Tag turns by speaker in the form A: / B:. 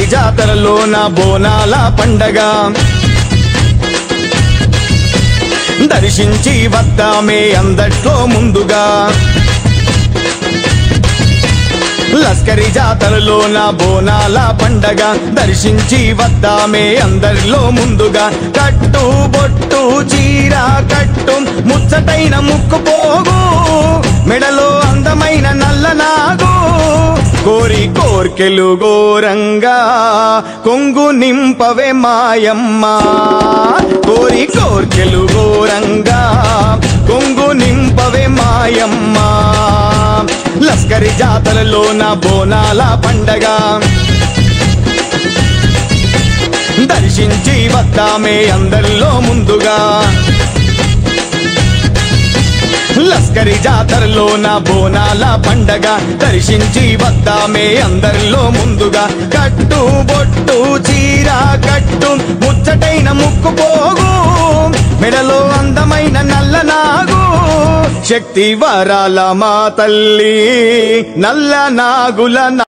A: జాతరలోన బోనాల పండగ దర్శించి వద్దామే అందట్లో ముందుగా లస్కరి జాతరలోన బోనాల పండగ దర్శించి వద్దామే అందరిలో ముందుగా కట్టు బొట్టు చీర కట్టు ముచ్చటైన ముక్కు పోగు మెడలో అందమైన నల్ల నాగు కోరి కోర్కెలు గోరంగా కొంగు నింపవే మాయమ్మ కోరి కోర్కెలు గోరంగా కొంగు నింపవే మాయమ్మ లస్కరి జాతరలోన బోనాల పండగ దర్శించి వద్దామే అందరిలో ముందుగా లస్కరి జాతరలోన బోనాల పండగ దర్శించి వద్దామే అందరిలో ముందుగా కట్టు బొట్టు చీర కట్టు ముచ్చటైన ముక్కు పోగు మెడలో అందమైన నల్ల నాగు శక్తి వరాల మా తల్లి నల్ల నాగుల